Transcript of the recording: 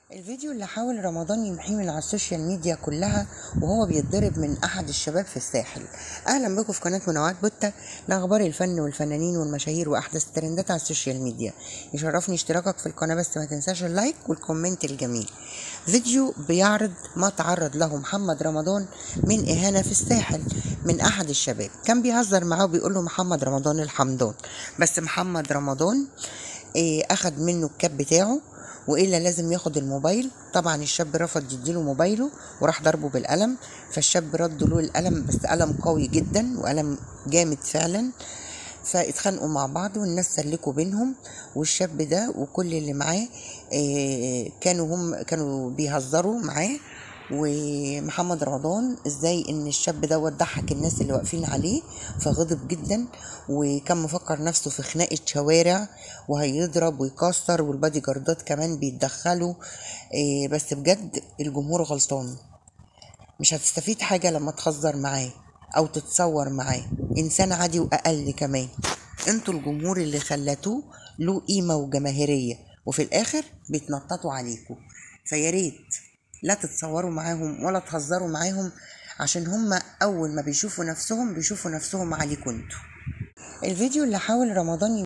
الفيديو اللي حاول رمضان يمحيه من على السوشيال ميديا كلها وهو بيتضرب من احد الشباب في الساحل اهلا بكم في قناه منوعات بوتا لاخبار الفن والفنانين والمشاهير واحدث الترندات على السوشيال ميديا يشرفني اشتراكك في القناه بس ما تنساش اللايك والكومنت الجميل فيديو بيعرض ما تعرض له محمد رمضان من اهانه في الساحل من احد الشباب كان بيهزر معاه وبيقول له محمد رمضان الحمدان بس محمد رمضان إيه اخد منه الكاب بتاعه والا لازم ياخد الموبايل طبعا الشاب رفض يديله موبايله وراح ضربه بالقلم فالشاب رد له القلم بس قلم قوي جدا وقلم جامد فعلا فاتخانقوا مع بعض والناس سلكوا بينهم والشاب ده وكل اللي معاه آه، كانوا هم كانوا بيهزروا معاه ومحمد رمضان ازاي ان الشاب دوت ضحك الناس اللي واقفين عليه فغضب جدا وكان مفكر نفسه في خناقه شوارع وهيضرب ويكسر والبادي جاردات كمان بيتدخلوا إيه بس بجد الجمهور غلطان مش هتستفيد حاجه لما تهزر معاه او تتصور معاه انسان عادي واقل كمان انتوا الجمهور اللي خلتوه له قيمه وجماهيريه وفي الاخر بيتنططوا عليكم فياريت لا تتصوروا معاهم ولا تهزروا معاهم عشان هم اول ما بيشوفوا نفسهم بيشوفوا نفسهم عليكم انتوا الفيديو اللي حاول رمضان